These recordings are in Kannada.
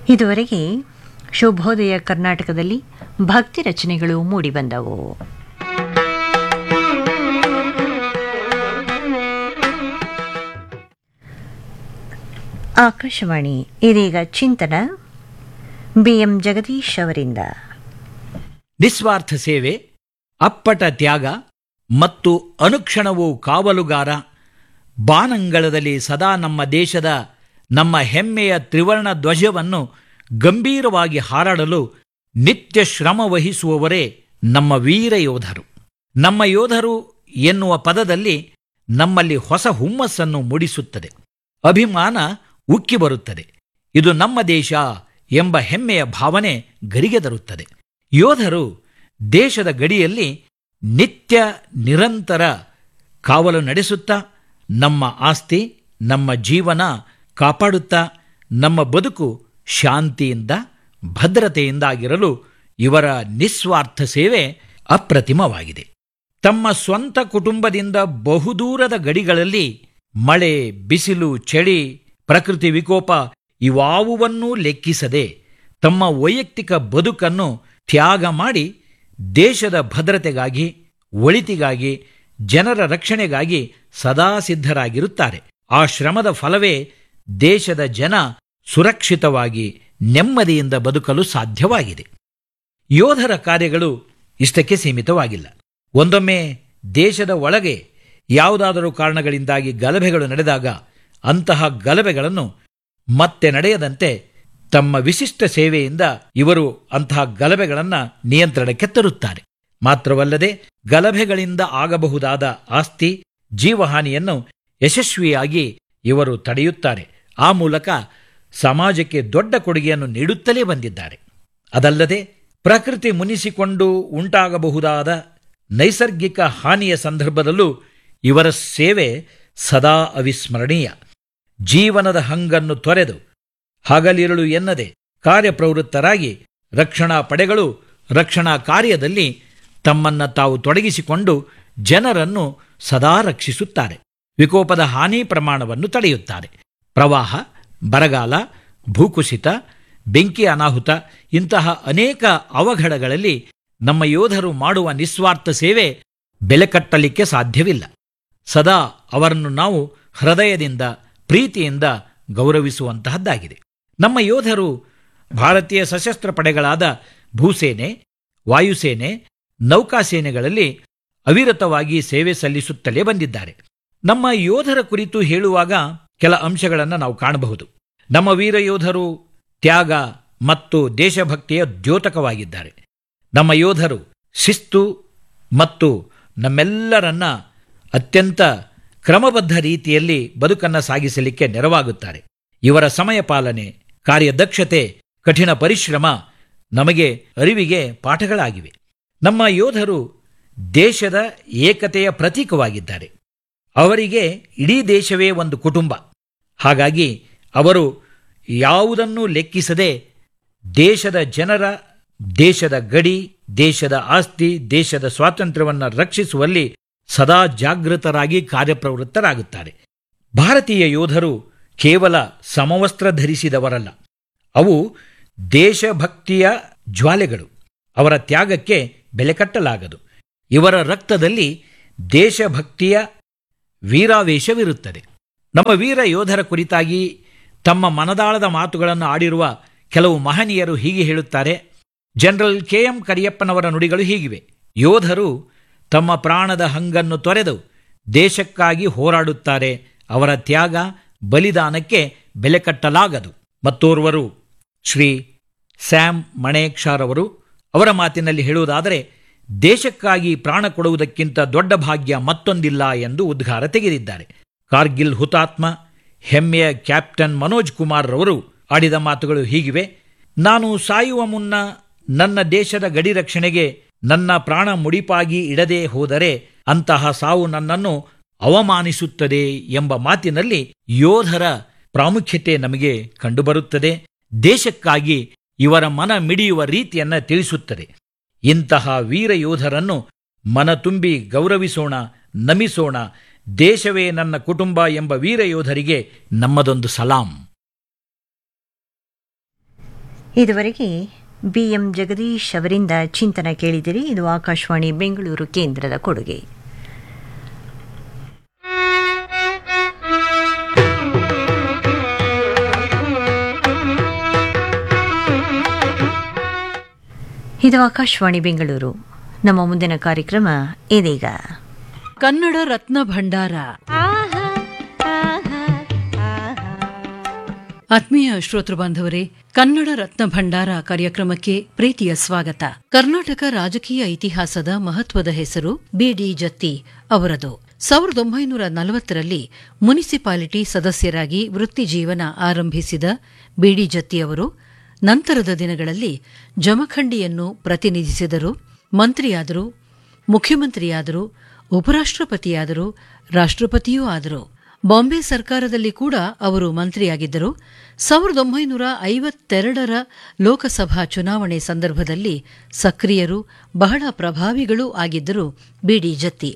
ಇದುವರೆಗೆ ಶುಭೋದಯ ಕರ್ನಾಟಕದಲ್ಲಿ ಭಕ್ತಿ ರಚನೆಗಳು ಮೂಡಿಬಂದವು ಆಕಾಶವಾಣಿ ಇದೀಗ ಚಿಂತನ ಬಿಎಂ ಜಗದೀಶ್ ಅವರಿಂದ ನಿಸ್ವಾರ್ಥ ಸೇವೆ ಅಪ್ಪಟ ತ್ಯಾಗ ಮತ್ತು ಅನುಕ್ಷಣವೂ ಕಾವಲುಗಾರ ಬಾನಂಗಳದಲ್ಲಿ ಸದಾ ನಮ್ಮ ದೇಶದ ನಮ್ಮ ಹೆಮ್ಮೆಯ ತ್ರಿವರ್ಣ ಧ್ವಜವನ್ನು ಗಂಭೀರವಾಗಿ ಹಾರಾಡಲು ನಿತ್ಯ ಶ್ರಮ ವಹಿಸುವವರೇ ನಮ್ಮ ವೀರ ಯೋಧರು ನಮ್ಮ ಯೋಧರು ಎನ್ನುವ ಪದದಲ್ಲಿ ನಮ್ಮಲ್ಲಿ ಹೊಸ ಹುಮ್ಮಸ್ಸನ್ನು ಮೂಡಿಸುತ್ತದೆ ಅಭಿಮಾನ ಉಕ್ಕಿ ಬರುತ್ತದೆ ಇದು ನಮ್ಮ ದೇಶ ಎಂಬ ಹೆಮ್ಮೆಯ ಭಾವನೆ ಗರಿಗೆದರುತ್ತದೆ ಯೋಧರು ದೇಶದ ಗಡಿಯಲ್ಲಿ ನಿತ್ಯ ನಿರಂತರ ಕಾವಲು ನಡೆಸುತ್ತಾ ನಮ್ಮ ಆಸ್ತಿ ನಮ್ಮ ಜೀವನ ಕಾಪಾಡುತ್ತಾ ನಮ್ಮ ಬದುಕು ಶಾಂತಿಯಿಂದ ಭದ್ರತೆಯಿಂದಾಗಿರಲು ಇವರ ನಿಸ್ವಾರ್ಥ ಸೇವೆ ಅಪ್ರತಿಮವಾಗಿದೆ ತಮ್ಮ ಸ್ವಂತ ಕುಟುಂಬದಿಂದ ಬಹುದೂರದ ಗಡಿಗಳಲ್ಲಿ ಮಳೆ ಬಿಸಿಲು ಚಳಿ ಪ್ರಕೃತಿ ವಿಕೋಪ ಇವಾವುವನ್ನೂ ಲೆಕ್ಕಿಸದೆ ತಮ್ಮ ವೈಯಕ್ತಿಕ ಬದುಕನ್ನು ತ್ಯಾಗ ಮಾಡಿ ದೇಶದ ಭದ್ರತೆಗಾಗಿ ಒಳಿತಿಗಾಗಿ ಜನರ ರಕ್ಷಣೆಗಾಗಿ ಸದಾ ಸಿದ್ಧರಾಗಿರುತ್ತಾರೆ ಆ ಶ್ರಮದ ಫಲವೇ ದೇಶದ ಜನ ಸುರಕ್ಷಿತವಾಗಿ ನೆಮ್ಮದಿಯಿಂದ ಬದುಕಲು ಸಾಧ್ಯವಾಗಿದೆ ಯೋಧರ ಕಾರ್ಯಗಳು ಇಷ್ಟಕ್ಕೆ ಸೀಮಿತವಾಗಿಲ್ಲ ಒಂದೊಮ್ಮೆ ದೇಶದ ಒಳಗೆ ಯಾವುದಾದರೂ ಕಾರಣಗಳಿಂದಾಗಿ ಗಲಭೆಗಳು ನಡೆದಾಗ ಅಂತಹ ಗಲಭೆಗಳನ್ನು ಮತ್ತೆ ನಡೆಯದಂತೆ ತಮ್ಮ ವಿಶಿಷ್ಟ ಸೇವೆಯಿಂದ ಇವರು ಅಂತಹ ಗಲಭೆಗಳನ್ನು ನಿಯಂತ್ರಣಕ್ಕೆ ತರುತ್ತಾರೆ ಮಾತ್ರವಲ್ಲದೆ ಗಲಭೆಗಳಿಂದ ಆಗಬಹುದಾದ ಆಸ್ತಿ ಜೀವಹಾನಿಯನ್ನು ಯಶಸ್ವಿಯಾಗಿ ಇವರು ತಡೆಯುತ್ತಾರೆ ಆ ಮೂಲಕ ಸಮಾಜಕ್ಕೆ ದೊಡ್ಡ ಕೊಡುಗೆಯನ್ನು ನೀಡುತ್ತಲೇ ಬಂದಿದ್ದಾರೆ ಅದಲ್ಲದೆ ಪ್ರಕೃತಿ ಮುನಿಸಿಕೊಂಡು ಉಂಟಾಗಬಹುದಾದ ನೈಸರ್ಗಿಕ ಹಾನಿಯ ಸಂದರ್ಭದಲ್ಲೂ ಇವರ ಸೇವೆ ಸದಾ ಅವಿಸ್ಮರಣೀಯ ಜೀವನದ ಹಂಗನ್ನು ತೊರೆದು ಹಗಲಿರುಳು ಎನ್ನದೆ ಕಾರ್ಯಪ್ರವೃತ್ತರಾಗಿ ರಕ್ಷಣಾ ಪಡೆಗಳು ರಕ್ಷಣಾ ಕಾರ್ಯದಲ್ಲಿ ತಮ್ಮನ್ನ ತಾವು ತೊಡಗಿಸಿಕೊಂಡು ಜನರನ್ನು ಸದಾ ರಕ್ಷಿಸುತ್ತಾರೆ ವಿಕೋಪದ ಹಾನಿ ಪ್ರಮಾಣವನ್ನು ತಡೆಯುತ್ತಾರೆ ಪ್ರವಾಹ ಬರಗಾಲ ಭೂಕುಸಿತ ಬೆಂಕಿ ಅನಾಹುತ ಇಂತಹ ಅನೇಕ ಅವಘಡಗಳಲ್ಲಿ ನಮ್ಮ ಯೋಧರು ಮಾಡುವ ನಿಸ್ವಾರ್ಥ ಸೇವೆ ಬೆಲೆ ಕಟ್ಟಲಿಕ್ಕೆ ಸಾಧ್ಯವಿಲ್ಲ ಸದಾ ಅವರನ್ನು ನಾವು ಹೃದಯದಿಂದ ಪ್ರೀತಿಯಿಂದ ಗೌರವಿಸುವಂತಹದ್ದಾಗಿದೆ ನಮ್ಮ ಯೋಧರು ಭಾರತೀಯ ಸಶಸ್ತ್ರ ಪಡೆಗಳಾದ ಭೂಸೇನೆ ವಾಯುಸೇನೆ ನೌಕಾಸೇನೆಗಳಲ್ಲಿ ಅವಿರತವಾಗಿ ಸೇವೆ ಸಲ್ಲಿಸುತ್ತಲೇ ಬಂದಿದ್ದಾರೆ ನಮ್ಮ ಯೋಧರ ಕುರಿತು ಹೇಳುವಾಗ ಕೆಲ ಅಂಶಗಳನ್ನು ನಾವು ಕಾಣಬಹುದು ನಮ್ಮ ವೀರ ಯೋಧರು ತ್ಯಾಗ ಮತ್ತು ದೇಶಭಕ್ತಿಯ ದ್ಯೋತಕವಾಗಿದ್ದಾರೆ ನಮ್ಮ ಯೋಧರು ಶಿಸ್ತು ಮತ್ತು ನಮ್ಮೆಲ್ಲರನ್ನ ಅತ್ಯಂತ ಕ್ರಮಬದ್ಧ ರೀತಿಯಲ್ಲಿ ಬದುಕನ್ನು ಸಾಗಿಸಲಿಕ್ಕೆ ನೆರವಾಗುತ್ತಾರೆ ಇವರ ಸಮಯ ಪಾಲನೆ ಕಾರ್ಯದಕ್ಷತೆ ಕಠಿಣ ಪರಿಶ್ರಮ ನಮಗೆ ಅರಿವಿಗೆ ಪಾಠಗಳಾಗಿವೆ ನಮ್ಮ ಯೋಧರು ದೇಶದ ಏಕತೆಯ ಪ್ರತೀಕವಾಗಿದ್ದಾರೆ ಅವರಿಗೆ ಇಡೀ ದೇಶವೇ ಒಂದು ಕುಟುಂಬ ಹಾಗಾಗಿ ಅವರು ಯಾವುದನ್ನೂ ಲೆಕ್ಕಿಸದೆ ದೇಶದ ಜನರ ದೇಶದ ಗಡಿ ದೇಶದ ಆಸ್ತಿ ದೇಶದ ಸ್ವಾತಂತ್ರ್ಯವನ್ನು ರಕ್ಷಿಸುವಲ್ಲಿ ಸದಾ ಜಾಗೃತರಾಗಿ ಕಾರ್ಯಪ್ರವೃತ್ತರಾಗುತ್ತಾರೆ ಭಾರತೀಯ ಯೋಧರು ಕೇವಲ ಸಮವಸ್ತ್ರ ಧರಿಸಿದವರಲ್ಲ ಅವು ದೇಶಭಕ್ತಿಯ ಜ್ವಾಲೆಗಳು ಅವರ ತ್ಯಾಗಕ್ಕೆ ಬೆಲೆ ಕಟ್ಟಲಾಗದು ಇವರ ರಕ್ತದಲ್ಲಿ ದೇಶಭಕ್ತಿಯ ವೀರಾವೇಶವಿರುತ್ತದೆ ನಮ್ಮ ವೀರ ಯೋಧರ ಕುರಿತಾಗಿ ತಮ್ಮ ಮನದಾಳದ ಮಾತುಗಳನ್ನು ಆಡಿರುವ ಕೆಲವು ಮಹನೀಯರು ಹೀಗೆ ಹೇಳುತ್ತಾರೆ ಜನರಲ್ ಕೆ ಎಂ ಕರಿಯಪ್ಪನವರ ನುಡಿಗಳು ಹೀಗಿವೆ ಯೋಧರು ತಮ್ಮ ಪ್ರಾಣದ ಹಂಗನ್ನು ತೊರೆದು ದೇಶಕ್ಕಾಗಿ ಹೋರಾಡುತ್ತಾರೆ ಅವರ ತ್ಯಾಗ ಬಲಿದಾನಕ್ಕೆ ಬೆಲೆ ಕಟ್ಟಲಾಗದು ಮತ್ತೋರ್ವರು ಶ್ರೀ ಸ್ಯಾಮ್ ಮಣೇಕ್ಷಾರ್ ಅವರು ಅವರ ಮಾತಿನಲ್ಲಿ ಹೇಳುವುದಾದರೆ ದೇಶಕ್ಕಾಗಿ ಪ್ರಾಣ ಕೊಡುವುದಕ್ಕಿಂತ ದೊಡ್ಡ ಭಾಗ್ಯ ಮತ್ತೊಂದಿಲ್ಲ ಎಂದು ಉದ್ಗಾರ ತೆಗೆದಿದ್ದಾರೆ ಕಾರ್ಗಿಲ್ ಹುತಾತ್ಮ ಹೆಮ್ಮೆಯ ಕ್ಯಾಪ್ಟನ್ ಮನೋಜ್ ಕುಮಾರ್ ರವರು ಆಡಿದ ಮಾತುಗಳು ಹೀಗಿವೆ ನಾನು ಸಾಯುವ ಮುನ್ನ ನನ್ನ ದೇಶದ ಗಡಿ ರಕ್ಷಣೆಗೆ ನನ್ನ ಪ್ರಾಣ ಮುಡಿಪಾಗಿ ಇಡದೆ ಹೋದರೆ ಅಂತಹ ಸಾವು ನನ್ನನ್ನು ಅವಮಾನಿಸುತ್ತದೆ ಎಂಬ ಮಾತಿನಲ್ಲಿ ಯೋಧರ ಪ್ರಾಮುಖ್ಯತೆ ನಮಗೆ ಕಂಡುಬರುತ್ತದೆ ದೇಶಕ್ಕಾಗಿ ಇವರ ಮನ ಮಿಡಿಯುವ ರೀತಿಯನ್ನ ತಿಳಿಸುತ್ತದೆ ಇಂತಹ ವೀರ ಯೋಧರನ್ನು ಮನ ತುಂಬಿ ಗೌರವಿಸೋಣ ನಮಿಸೋಣ ದೇಶವೇ ನನ್ನ ಕುಟುಂಬ ಎಂಬ ವೀರ ಯೋಧರಿಗೆ ನಮ್ಮದೊಂದು ಸಲಾಂ ಇದುವರೆಗೆ ಬಿ ಎಂ ಜಗದೀಶ್ ಅವರಿಂದ ಚಿಂತನ ಕೇಳಿದಿರಿ ಇದು ಆಕಾಶವಾಣಿ ಬೆಂಗಳೂರು ಕೇಂದ್ರದ ಕೊಡುಗೆ ಇದು ಆಕಾಶವಾಣಿ ಬೆಂಗಳೂರು ನಮ್ಮ ಮುಂದಿನ ಕಾರ್ಯಕ್ರಮ ಇದೀಗ ಕನ್ನಡ ರತ್ನ ಭಂಡಾರ ಆತ್ಮೀಯ ಶ್ರೋತೃ ಬಾಂಧವರೇ ಕನ್ನಡ ರತ್ನ ಭಂಡಾರ ಕಾರ್ಯಕ್ರಮಕ್ಕೆ ಪ್ರೀತಿಯ ಸ್ವಾಗತ ಕರ್ನಾಟಕ ರಾಜಕೀಯ ಇತಿಹಾಸದ ಮಹತ್ವದ ಹೆಸರು ಬಿಡಿ ಜತ್ತಿ ಅವರದು ಸಾವಿರದ ಒಂಬೈನೂರ ನಲವತ್ತರಲ್ಲಿ ಮುನಿಸಿಪಾಲಿಟಿ ಸದಸ್ಯರಾಗಿ ವೃತ್ತಿ ಜೀವನ ಆರಂಭಿಸಿದ ಬಿಡಿ ಜತ್ತಿ ಅವರು ನಂತರದ ದಿನಗಳಲ್ಲಿ ಜಮಖಂಡಿಯನ್ನು ಪ್ರತಿನಿಧಿಸಿದರು ಮಂತ್ರಿಯಾದರು ಮುಖ್ಯಮಂತ್ರಿಯಾದರು ಉಪರಾಷ್ಟ್ರಪತಿಯಾದರು ರಾಷ್ಟ್ರಪತಿಯೂ ಆದರು ಬಾಂಬೆ ಸರ್ಕಾರದಲ್ಲಿ ಕೂಡ ಅವರು ಮಂತ್ರಿಯಾಗಿದ್ದರು ಸಾವಿರದ ಒಂಬೈನೂರ ಐವತ್ತೆರಡರ ಲೋಕಸಭಾ ಚುನಾವಣೆ ಸಂದರ್ಭದಲ್ಲಿ ಸಕ್ರಿಯರು ಬಹಳ ಪ್ರಭಾವಿಗಳೂ ಆಗಿದ್ದರು ಬಿಡಿ ಜತ್ತಿ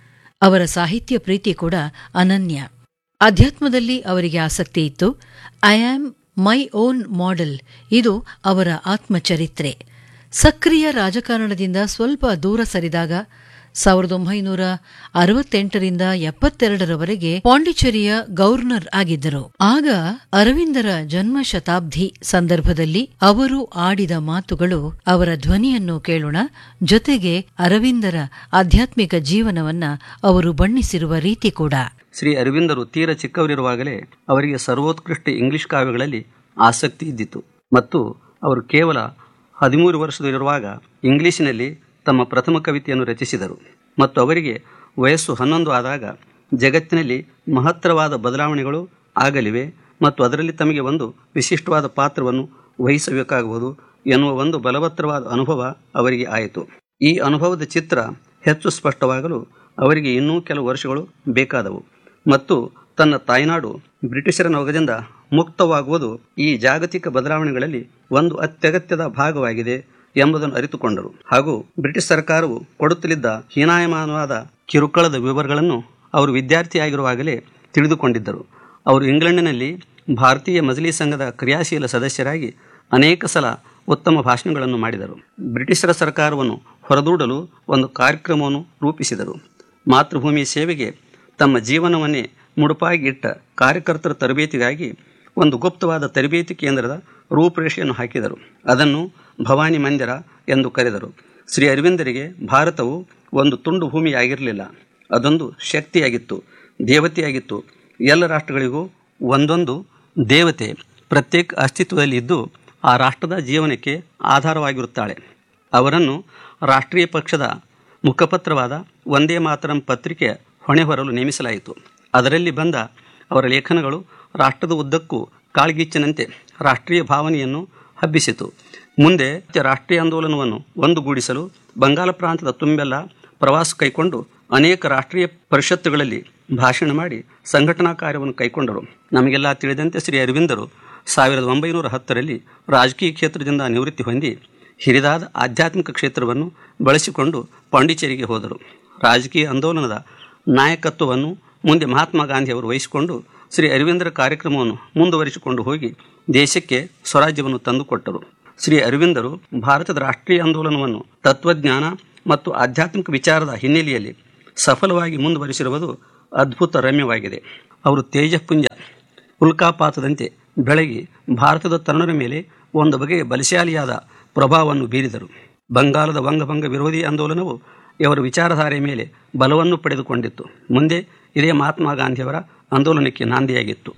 ಅವರ ಸಾಹಿತ್ಯ ಪ್ರೀತಿ ಕೂಡ ಅನನ್ಯ ಅಧ್ಯಾತ್ಮದಲ್ಲಿ ಅವರಿಗೆ ಆಸಕ್ತಿ ಇತ್ತು I am my own model ಇದು ಅವರ ಆತ್ಮಚರಿತ್ರೆ ಸಕ್ರಿಯ ರಾಜಕಾರಣದಿಂದ ಸ್ವಲ್ಪ ದೂರ ಸರಿದಾಗ ಸಾವಿರದ ಒಂಬೈನೂರ ಅರವತ್ತೆಂಟರಿಂದ ಎಪ್ಪತ್ತೆರಡರವರೆಗೆ ಪಾಂಡಿಚೇರಿಯ ಗವರ್ನರ್ ಆಗಿದ್ದರು ಆಗ ಅರವಿಂದರ ಜನ್ಮ ಶತಾಬ್ದಿ ಸಂದರ್ಭದಲ್ಲಿ ಅವರು ಆಡಿದ ಮಾತುಗಳು ಅವರ ಧ್ವನಿಯನ್ನು ಕೇಳೋಣ ಜೊತೆಗೆ ಅರವಿಂದರ ಆಧ್ಯಾತ್ಮಿಕ ಜೀವನವನ್ನ ಅವರು ಬಣ್ಣಿಸಿರುವ ರೀತಿ ಕೂಡ ಶ್ರೀ ಅರವಿಂದರು ತೀರ ಚಿಕ್ಕವರಿರುವಾಗಲೇ ಅವರಿಗೆ ಸರ್ವೋತ್ಕೃಷ್ಟ ಇಂಗ್ಲಿಷ್ ಕಾವ್ಯಗಳಲ್ಲಿ ಆಸಕ್ತಿ ಇದ್ದಿತು ಮತ್ತು ಅವರು ಕೇವಲ ಹದಿಮೂರು ವರ್ಷದಲ್ಲಿರುವಾಗ ಇಂಗ್ಲಿಷಿನಲ್ಲಿ ತಮ್ಮ ಪ್ರಥಮ ಕವಿತೆಯನ್ನು ರಚಿಸಿದರು ಮತ್ತು ಅವರಿಗೆ ವಯಸ್ಸು ಹನ್ನೊಂದು ಆದಾಗ ಜಗತ್ತಿನಲ್ಲಿ ಮಹತ್ತರವಾದ ಬದಲಾವಣೆಗಳು ಆಗಲಿವೆ ಮತ್ತು ಅದರಲ್ಲಿ ತಮಗೆ ಒಂದು ವಿಶಿಷ್ಟವಾದ ಪಾತ್ರವನ್ನು ವಹಿಸಬೇಕಾಗುವುದು ಎನ್ನುವ ಒಂದು ಬಲವತ್ತರವಾದ ಅನುಭವ ಅವರಿಗೆ ಆಯಿತು ಈ ಅನುಭವದ ಚಿತ್ರ ಹೆಚ್ಚು ಸ್ಪಷ್ಟವಾಗಲು ಅವರಿಗೆ ಇನ್ನೂ ಕೆಲವು ವರ್ಷಗಳು ಬೇಕಾದವು ಮತ್ತು ತನ್ನ ತಾಯ್ನಾಡು ಬ್ರಿಟಿಷರ ನೊಗದಿಂದ ಮುಕ್ತವಾಗುವುದು ಈ ಜಾಗತಿಕ ಬದಲಾವಣೆಗಳಲ್ಲಿ ಒಂದು ಅತ್ಯಗತ್ಯದ ಭಾಗವಾಗಿದೆ ಎಂಬುದನ್ನು ಅರಿತುಕೊಂಡರು ಹಾಗೂ ಬ್ರಿಟಿಷ್ ಸರ್ಕಾರವು ಕೊಡುತ್ತಲಿದ್ದ ಹೀನಾಯಮಾನವಾದ ಕಿರುಕುಳದ ವಿವರಗಳನ್ನು ಅವರು ವಿದ್ಯಾರ್ಥಿಯಾಗಿರುವಾಗಲೇ ತಿಳಿದುಕೊಂಡಿದ್ದರು ಅವರು ಇಂಗ್ಲೆಂಡಿನಲ್ಲಿ ಭಾರತೀಯ ಮಜಲಿ ಸಂಘದ ಕ್ರಿಯಾಶೀಲ ಸದಸ್ಯರಾಗಿ ಅನೇಕ ಸಲ ಉತ್ತಮ ಭಾಷಣಗಳನ್ನು ಮಾಡಿದರು ಬ್ರಿಟಿಷರ ಸರ್ಕಾರವನ್ನು ಹೊರದೂಡಲು ಒಂದು ಕಾರ್ಯಕ್ರಮವನ್ನು ರೂಪಿಸಿದರು ಮಾತೃಭೂಮಿ ಸೇವೆಗೆ ತಮ್ಮ ಜೀವನವನ್ನೇ ಮುಡುಪಾಗಿ ಇಟ್ಟ ಕಾರ್ಯಕರ್ತರ ತರಬೇತಿಗಾಗಿ ಒಂದು ಗುಪ್ತವಾದ ತರಬೇತಿ ಕೇಂದ್ರದ ರೂಪುರೇಷೆಯನ್ನು ಹಾಕಿದರು ಅದನ್ನು ಭವಾನಿ ಮಂದಿರ ಎಂದು ಕರೆದರು ಶ್ರೀ ಅರವಿಂದರಿಗೆ ಭಾರತವು ಒಂದು ತುಂಡು ಭೂಮಿಯಾಗಿರಲಿಲ್ಲ ಅದೊಂದು ಶಕ್ತಿಯಾಗಿತ್ತು ದೇವತೆಯಾಗಿತ್ತು ಎಲ್ಲ ರಾಷ್ಟ್ರಗಳಿಗೂ ಒಂದೊಂದು ದೇವತೆ ಪ್ರತ್ಯೇಕ ಅಸ್ತಿತ್ವದಲ್ಲಿ ಇದ್ದು ಆ ರಾಷ್ಟ್ರದ ಜೀವನಕ್ಕೆ ಆಧಾರವಾಗಿರುತ್ತಾಳೆ ಅವರನ್ನು ರಾಷ್ಟ್ರೀಯ ಪಕ್ಷದ ಮುಖಪತ್ರವಾದ ಒಂದೇ ಮಾತರಂ ಪತ್ರಿಕೆ ಹೊಣೆ ಹೊರಲು ನೇಮಿಸಲಾಯಿತು ಅದರಲ್ಲಿ ಬಂದ ಅವರ ಲೇಖನಗಳು ರಾಷ್ಟ್ರದ ಉದ್ದಕ್ಕೂ ಕಾಳ್ಗಿಚ್ಚಿನಂತೆ ರಾಷ್ಟ್ರೀಯ ಭಾವನೆಯನ್ನು ಹಬ್ಬಿಸಿತು ಮುಂದೆ ರಾಷ್ಟ್ರೀಯ ಆಂದೋಲನವನ್ನು ಒಂದುಗೂಡಿಸಲು ಬಂಗಾಳ ಪ್ರಾಂತದ ತುಂಬೆಲ್ಲ ಪ್ರವಾಸ ಕೈಕೊಂಡು ಅನೇಕ ರಾಷ್ಟ್ರೀಯ ಪರಿಷತ್ತುಗಳಲ್ಲಿ ಭಾಷಣ ಮಾಡಿ ಸಂಘಟನಾ ಕಾರ್ಯವನ್ನು ಕೈಗೊಂಡರು ನಮಗೆಲ್ಲ ತಿಳಿದಂತೆ ಶ್ರೀ ಅರವಿಂದರು ಸಾವಿರದ ಒಂಬೈನೂರ ಹತ್ತರಲ್ಲಿ ರಾಜಕೀಯ ಕ್ಷೇತ್ರದಿಂದ ನಿವೃತ್ತಿ ಹೊಂದಿ ಹಿರಿದಾದ ಆಧ್ಯಾತ್ಮಿಕ ಕ್ಷೇತ್ರವನ್ನು ಬಳಸಿಕೊಂಡು ಪಾಂಡಿಚೇರಿಗೆ ಹೋದರು ರಾಜಕೀಯ ಆಂದೋಲನದ ನಾಯಕತ್ವವನ್ನು ಮುಂದೆ ಮಹಾತ್ಮ ಗಾಂಧಿಯವರು ವಹಿಸಿಕೊಂಡು ಶ್ರೀ ಅರವಿಂದರ ಕಾರ್ಯಕ್ರಮವನ್ನು ಮುಂದುವರಿಸಿಕೊಂಡು ಹೋಗಿ ದೇಶಕ್ಕೆ ಸ್ವರಾಜ್ಯವನ್ನು ತಂದುಕೊಟ್ಟರು ಶ್ರೀ ಅರವಿಂದರು ಭಾರತದ ರಾಷ್ಟ್ರೀಯ ಆಂದೋಲನವನ್ನು ತತ್ವಜ್ಞಾನ ಮತ್ತು ಆಧ್ಯಾತ್ಮಿಕ ವಿಚಾರದ ಹಿನ್ನೆಲೆಯಲ್ಲಿ ಸಫಲವಾಗಿ ಮುಂದುವರಿಸಿರುವುದು ಅದ್ಭುತ ರಮ್ಯವಾಗಿದೆ ಅವರು ತೇಜಪುಂಜ ಉಲ್ಕಾಪಾತದಂತೆ ಬೆಳಗಿ ಭಾರತದ ತರುಣರ ಮೇಲೆ ಒಂದು ಬಗೆಯ ಬಲಶಾಲಿಯಾದ ಪ್ರಭಾವವನ್ನು ಬೀರಿದರು ಬಂಗಾಳದ ವಂಗಭಂಗ ವಿರೋಧಿ ಆಂದೋಲನವು ಇವರ ವಿಚಾರಧಾರೆಯ ಮೇಲೆ ಬಲವನ್ನು ಪಡೆದುಕೊಂಡಿತ್ತು ಮುಂದೆ ಇದೇ ಮಹಾತ್ಮ ಗಾಂಧಿಯವರ ಆಂದೋಲನಕ್ಕೆ ನಾಂದಿಯಾಗಿತ್ತು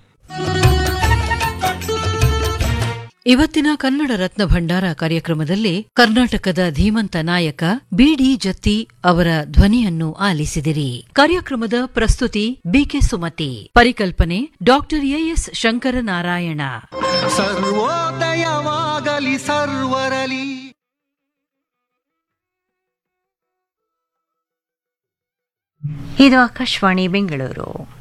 ಇವತ್ತಿನ ಕನ್ನಡ ರತ್ನ ಭಂಡಾರ ಕಾರ್ಯಕ್ರಮದಲ್ಲಿ ಕರ್ನಾಟಕದ ಧೀಮಂತ ನಾಯಕ ಬಿಡಿ ಜತ್ತಿ ಅವರ ಧ್ವನಿಯನ್ನು ಆಲಿಸಿದಿರಿ ಕಾರ್ಯಕ್ರಮದ ಪ್ರಸ್ತುತಿ ಬಿಕೆ ಸುಮತಿ ಪರಿಕಲ್ಪನೆ ಡಾಕ್ಟರ್ ಎಎಸ್ ಶಂಕರನಾರಾಯಣ ಸರ್ವೋದಯವಾಗಲಿ ಸರ್ವರಲಿ ಇದು ಆಕಾಶವಾಣಿ ಬೆಂಗಳೂರು